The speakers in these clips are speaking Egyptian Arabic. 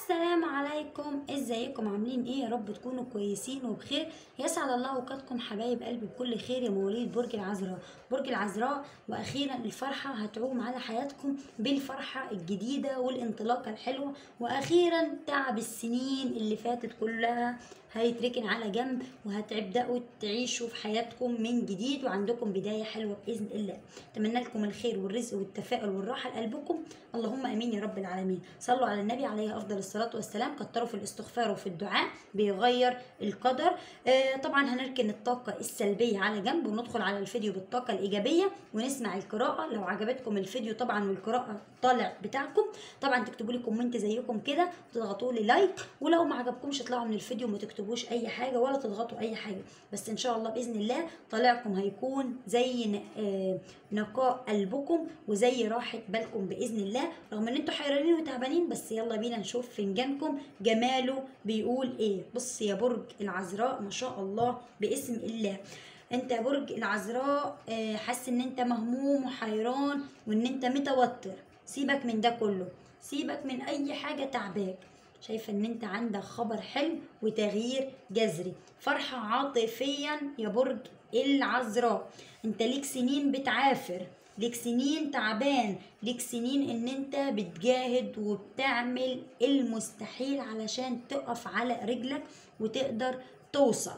السلام عليكم ازيكم عاملين ايه يا رب تكونوا كويسين وبخير يسعد الله اوقاتكم حبايب قلبي بكل خير يا مواليد برج العذراء برج العذراء واخيرا الفرحه هتعوم على حياتكم بالفرحه الجديده والانطلاقه الحلوه واخيرا تعب السنين اللي فاتت كلها هيتركن على جنب وهتبداوا تعيشوا في حياتكم من جديد وعندكم بدايه حلوه باذن الله اتمنى لكم الخير والرزق والتفاؤل والراحه لقلبكم اللهم امين يا رب العالمين صلوا على النبي عليه افضل الصلاه والسلام كتروا في الاستغفار وفي الدعاء بيغير القدر آه طبعا هنركن الطاقه السلبيه على جنب وندخل على الفيديو بالطاقه الايجابيه ونسمع القراءه لو عجبتكم الفيديو طبعا والقراءه طالع بتاعكم طبعا تكتبوا لي كومنت زيكم كده وتضغطوا لي لايك ولو ما عجبكمش اطلعوا من الفيديو وما تكتبوش اي حاجه ولا تضغطوا اي حاجه بس ان شاء الله باذن الله طالعكم هيكون زي ن- آه، نقاء قلبكم وزي راحه بالكم باذن الله رغم ان انتوا حيرانين وتعبانين بس يلا بينا نشوف فنجانكم جماله بيقول ايه بص يا برج العذراء ما شاء الله باسم الله انت يا برج العذراء آه، حاسس ان انت مهموم وحيران وان انت متوتر سيبك من ده كله سيبك من اي حاجه تعباك شايفه ان انت عندك خبر حلو وتغيير جذري فرحه عاطفيا يا برج العذراء انت ليك سنين بتعافر ليك سنين تعبان ليك سنين ان انت بتجاهد وبتعمل المستحيل علشان تقف على رجلك وتقدر توصل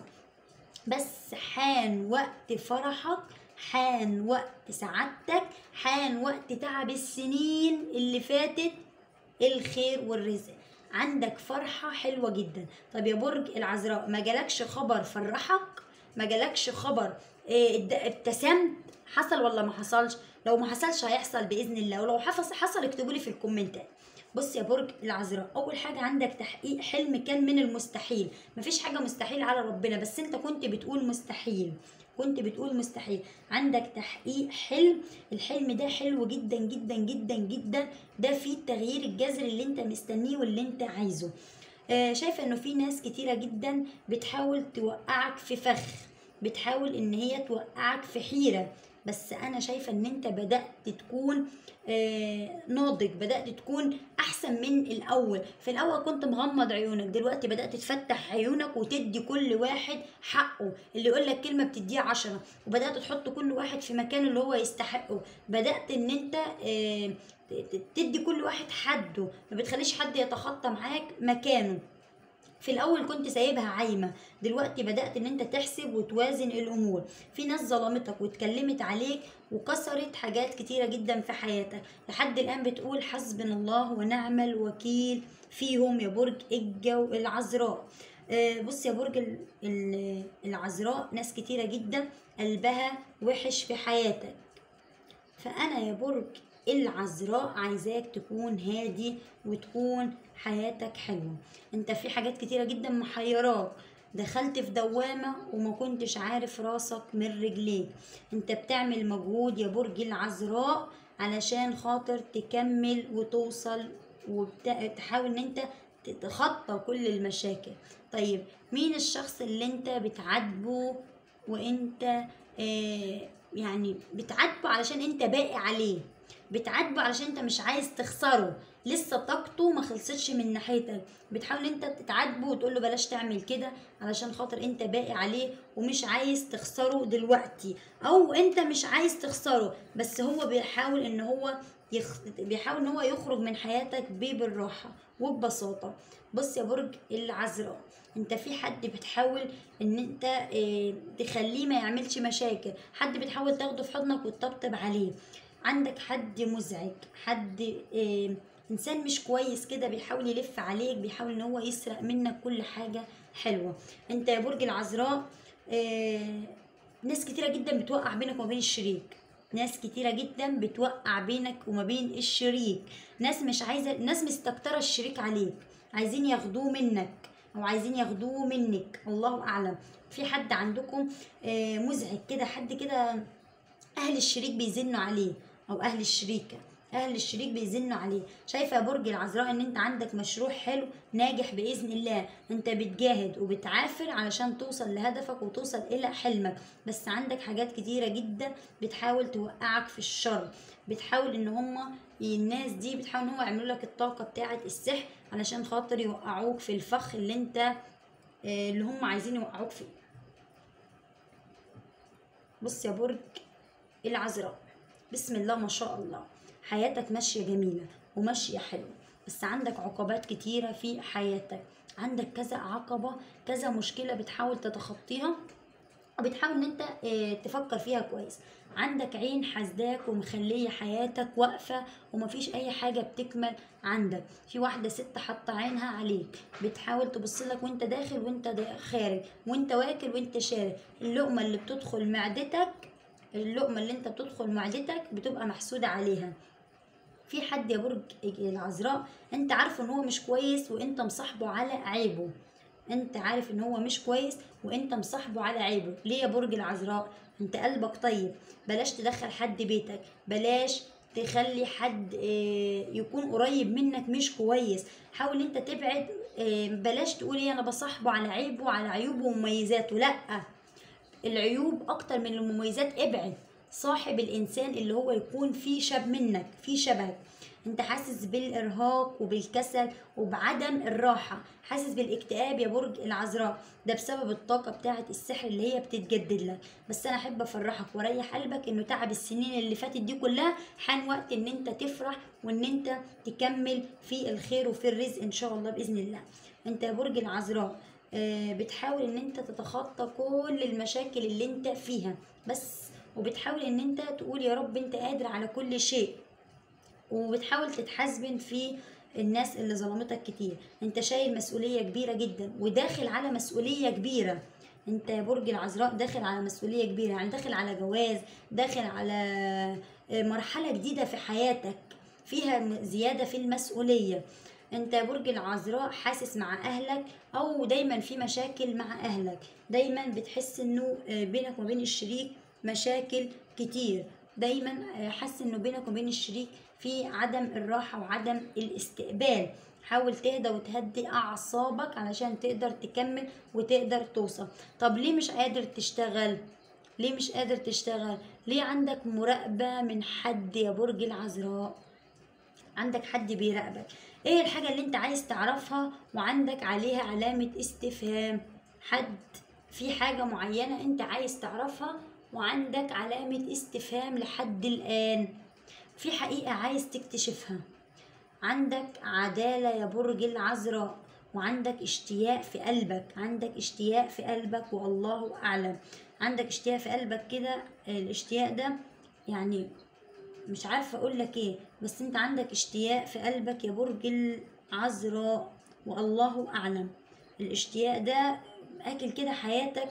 بس حان وقت فرحك حان وقت سعادتك حان وقت تعب السنين اللي فاتت الخير والرزق عندك فرحة حلوة جدا طب يا برج العذراء ما جالكش خبر فرحك ما جالكش خبر إيه، اد- ابتسمت حصل ولا ما حصلش لو ما حصلش هيحصل بإذن الله ولو حصل حصل اكتبوا لي في الكومنتات بص يا برج العذراء اول حاجه عندك تحقيق حلم كان من المستحيل مفيش حاجه مستحيل على ربنا بس انت كنت بتقول مستحيل كنت بتقول مستحيل عندك تحقيق حلم الحلم ده حلو جدا جدا جدا جدا ده فيه التغيير الجذري اللي انت مستنيه واللي انت عايزه آه شايفه انه في ناس كتيره جدا بتحاول توقعك في فخ بتحاول ان هي توقعك في حيره بس انا شايفه ان انت بدات تكون آه، ناضج بدات تكون احسن من الاول في الاول كنت مغمض عيونك دلوقتي بدات تفتح عيونك وتدي كل واحد حقه اللي يقول لك كلمه بتديها عشرة وبدات تحط كل واحد في مكانه اللي هو يستحقه بدات ان انت آه، ت- ت- تدي كل واحد حده ما بتخليش حد يتخطى معاك مكانه في الاول كنت سايبها عايمه دلوقتي بدات ان انت تحسب وتوازن الامور في ناس ظلمتك واتكلمت عليك وكسرت حاجات كتيره جدا في حياتك لحد الان بتقول حسبنا الله ونعم الوكيل فيهم يا برج الجو العذراء آه، بص يا برج ال- ال- العذراء ناس كتيره جدا قلبها وحش في حياتك فأنا يا برج العذراء عايزاك تكون هادي وتكون حياتك حلوة انت في حاجات كتيرة جدا محيراك دخلت في دوامة وما كنتش عارف راسك من رجليك انت بتعمل مجهود يا برج العذراء علشان خاطر تكمل وتوصل وتحاول ان انت تتخطى كل المشاكل طيب مين الشخص اللي انت بتعاتبه وانت آه يعني بتعاتبه علشان انت باقي عليه بتعاتبه علشان انت مش عايز تخسره لسه طاقته ما خلصتش من ناحيتك بتحاول انت تتعاتبه وتقول له بلاش تعمل كده علشان خاطر انت باقي عليه ومش عايز تخسره دلوقتي او انت مش عايز تخسره بس هو بيحاول ان هو يخ... بيحاول ان هو يخرج من حياتك ب- بالراحه وببساطه بص يا برج العذراء انت في حد بتحاول ان انت اه تخليه ما يعملش مشاكل حد بتحاول تاخده في حضنك وتطبطب عليه عندك حد مزعج حد اه انسان مش كويس كده بيحاول يلف عليك بيحاول ان هو يسرق منك كل حاجه حلوه انت يا برج العذراء اه ناس كتيره جدا بتوقع بينك وما بين الشريك ناس كتيرة جدا بتوقع بينك وما بين الشريك ناس مش عايزة ناس مستكترة الشريك عليك عايزين ياخدوه منك او عايزين ياخدوه منك الله اعلم في حد عندكم آه، مزعج كده حد كده اهل الشريك بيزنوا عليه او اهل الشريكه اهل الشريك بيزنوا عليه شايفه يا برج العذراء ان انت عندك مشروع حلو ناجح باذن الله انت بتجاهد وبتعافر علشان توصل لهدفك وتوصل الى حلمك بس عندك حاجات كتيره جدا بتحاول توقعك في الشر بتحاول ان هما الناس دي بتحاول ان هو يعملوا لك الطاقه بتاعه السحر علشان خاطر يوقعوك في الفخ اللي انت آه، اللي هم عايزين يوقعوك فيه بص يا برج العذراء بسم الله ما شاء الله حياتك ماشيه جميله وماشيه حلوه بس عندك عقبات كتيره في حياتك عندك كذا عقبه كذا مشكله بتحاول تتخطيها وبتحاول ان انت آه، تفكر فيها كويس عندك عين حاسداك ومخليه حياتك واقفه ومفيش اي حاجه بتكمل عندك في واحده ست حاطه عينها عليك بتحاول تبص لك وانت داخل وانت دا- خارج وانت واكل وانت شارب اللقمه اللي بتدخل معدتك اللقمه اللي انت بتدخل معدتك بتبقى محسوده عليها في حد يا برج العذراء انت عارف ان هو مش كويس وانت مصاحبه على عيبه انت عارف ان هو مش كويس وانت مصاحبه على عيبه ليه يا برج العذراء انت قلبك طيب بلاش تدخل حد بيتك بلاش تخلي حد اه، يكون قريب منك مش كويس حاول انت تبعد اه، بلاش تقول ايه انا بصاحبه على عيبه على عيوبه ومميزاته لا العيوب اكتر من المميزات ابعد صاحب الانسان اللي هو يكون فيه شب منك فيه شبهك انت حاسس بالارهاق وبالكسل وبعدم الراحه حاسس بالاكتئاب يا برج العذراء ده بسبب الطاقه بتاعه السحر اللي هي بتتجدد لك بس انا احب افرحك واريح قلبك انه تعب السنين اللي فاتت دي كلها حان وقت ان انت تفرح وان انت تكمل في الخير وفي الرزق ان شاء الله باذن الله انت يا برج العذراء آه، بتحاول ان انت تتخطى كل المشاكل اللي انت فيها بس وبتحاول ان انت تقول يا رب انت قادر على كل شيء وبتحاول تتحاسبن في الناس اللي ظلمتك كتير انت شايل مسؤولية كبيرة جدا وداخل على مسؤولية كبيرة انت يا برج العذراء داخل على مسؤولية كبيرة يعني داخل على جواز داخل على آه، مرحلة جديدة في حياتك فيها م- زيادة في المسؤولية انت يا برج العذراء حاسس مع اهلك او دايما في مشاكل مع اهلك دايما بتحس انه آه، بينك وبين الشريك مشاكل كتير دايما آه، حاسس انه بينك وبين الشريك في عدم الراحة وعدم الاستقبال حاول تهدى وتهدي اعصابك علشان تقدر تكمل وتقدر توصل طب ليه مش قادر تشتغل ليه مش قادر تشتغل ليه عندك مراقبة من حد يا برج العذراء عندك حد بيراقبك ايه الحاجة اللي انت عايز تعرفها وعندك عليها علامة استفهام حد في حاجة معينة انت عايز تعرفها وعندك علامة استفهام لحد الآن في حقيقة عايز تكتشفها عندك عدالة يا برج العذراء وعندك اشتياق في قلبك عندك اشتياق في قلبك والله أعلم عندك اشتياق في قلبك كده الاشتياق ده يعني مش عارفة اقول لك ايه بس انت عندك اشتياق في قلبك يا برج العذراء والله اعلم الاشتياق ده اكل كده حياتك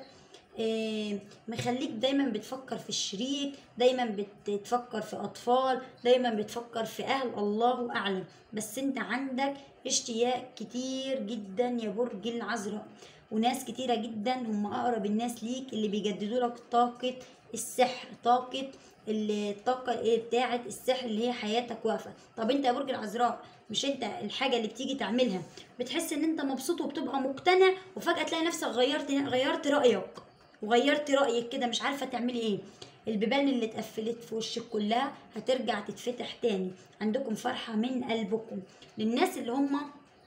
إيه، مخليك دايما بتفكر في الشريك دايما بتفكر في اطفال دايما بتفكر في اهل الله اعلم بس انت عندك اشتياق كتير جدا يا برج العذراء وناس كتيرة جدا هم اقرب الناس ليك اللي بيجددوا لك طاقة السحر طاقة اللي- الطاقة ايه بتاعة السحر اللي هي حياتك واقفة طب انت يا برج العذراء مش انت الحاجة اللي بتيجي تعملها بتحس ان انت مبسوط وبتبقى مقتنع وفجأة تلاقي نفسك غيرت غيرت رأيك وغيرت رأيك كده مش عارفة تعملي ايه البيبان اللي اتقفلت في وشك كلها هترجع تتفتح تاني عندكم فرحة من قلبكم للناس اللي هم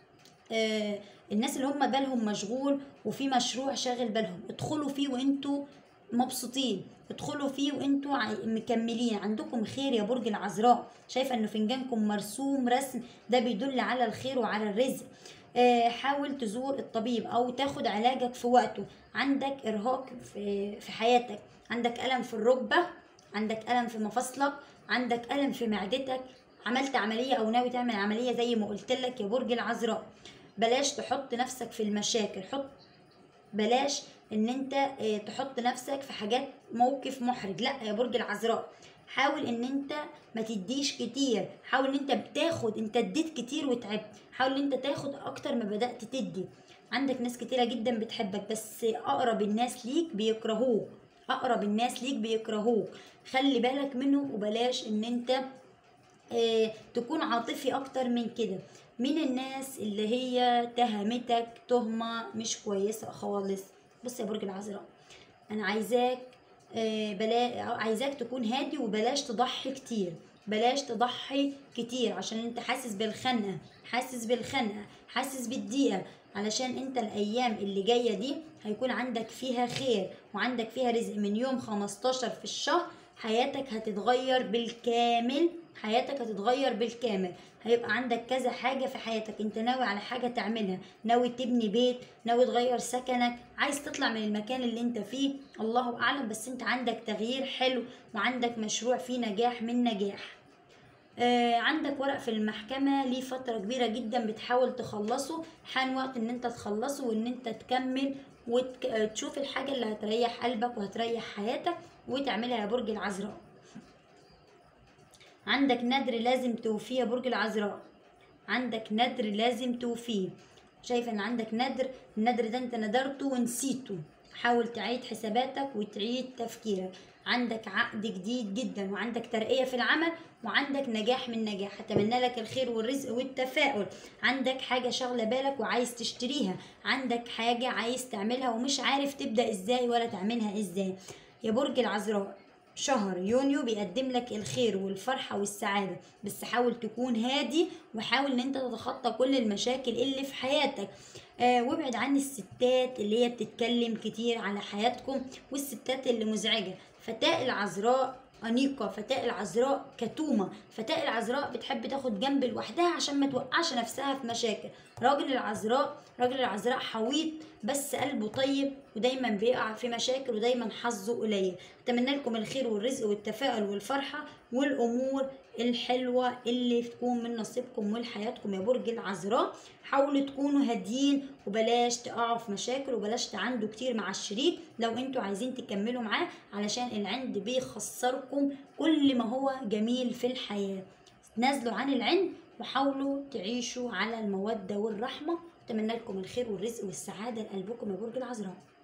آه الناس اللي هم بالهم مشغول وفي مشروع شاغل بالهم ادخلوا فيه وانتوا مبسوطين ادخلوا فيه وانتوا عاي- مكملين عندكم خير يا برج العذراء شايفه انه فنجانكم مرسوم رسم ده بيدل على الخير وعلى الرزق آه، حاول تزور الطبيب او تاخد علاجك في وقته عندك ارهاق في في حياتك عندك الم في الركبه عندك الم في مفاصلك عندك الم في معدتك عملت عمليه او ناوي تعمل عمليه زي ما قلت لك يا برج العذراء بلاش تحط نفسك في المشاكل حط بلاش ان انت آه، تحط نفسك في حاجات موقف محرج لا يا برج العذراء حاول ان انت ما تديش كتير حاول ان انت بتاخد انت اديت كتير وتعبت حاول ان انت تاخد اكتر ما بدأت تدي عندك ناس كتيرة جدا بتحبك بس اقرب الناس ليك بيكرهوك اقرب الناس ليك بيكرهوك خلي بالك منهم وبلاش ان انت آه، تكون عاطفي اكتر من كده من الناس اللي هي تهمتك تهمة مش كويسة خالص بص يا برج العذراء انا عايزاك آه، بلا عايزاك تكون هادي وبلاش تضحي كتير بلاش تضحي كتير عشان انت حاسس بالخنقة حاسس بالخنقة حاسس بالضيقة علشان انت الايام اللي جاية دي هيكون عندك فيها خير وعندك فيها رزق من يوم 15 في الشهر حياتك هتتغير بالكامل حياتك هتتغير بالكامل هيبقى عندك كذا حاجة في حياتك انت ناوي على حاجة تعملها ناوي تبني بيت ناوي تغير سكنك عايز تطلع من المكان اللي انت فيه الله اعلم بس انت عندك تغيير حلو وعندك مشروع فيه نجاح من نجاح آه عندك ورق في المحكمة ليه فترة كبيرة جدا بتحاول تخلصه حان وقت ان انت تخلصه وان انت تكمل وتشوف الحاجة اللي هتريح قلبك وهتريح حياتك وتعملها يا برج العذراء عندك ندر لازم توفيه يا برج العذراء عندك ندر لازم توفيه شايفه ان عندك ندر الندر ده انت ندرته ونسيته حاول تعيد حساباتك وتعيد تفكيرك عندك عقد جديد جدا وعندك ترقية في العمل وعندك نجاح من نجاح اتمنى لك الخير والرزق والتفاؤل عندك حاجة شغلة بالك وعايز تشتريها عندك حاجة عايز تعملها ومش عارف تبدأ ازاي ولا تعملها ازاي يا برج العذراء شهر يونيو بيقدم لك الخير والفرحة والسعادة بس حاول تكون هادي وحاول ان انت تتخطى كل المشاكل اللي في حياتك آه وابعد عن الستات اللي هي بتتكلم كتير على حياتكم والستات اللي مزعجة فتاة العذراء أنيقة فتاة العذراء كتومة فتاة العذراء بتحب تاخد جنب لوحدها عشان ما توقعش نفسها في مشاكل راجل العذراء راجل العذراء حويط بس قلبه طيب ودايما بيقع في مشاكل ودايما حظه قليل اتمنى لكم الخير والرزق والتفاؤل والفرحة والأمور الحلوة اللي تكون من نصيبكم ولحياتكم يا برج العذراء حاولوا تكونوا هاديين وبلاش تقعوا في مشاكل وبلاش تعاندوا كتير مع الشريك لو انتوا عايزين تكملوا معاه علشان العند بيخسركم كل ما هو جميل في الحياة نازلوا عن العند وحاولوا تعيشوا على المودة والرحمة اتمنى لكم الخير والرزق والسعادة لقلبكم يا برج العذراء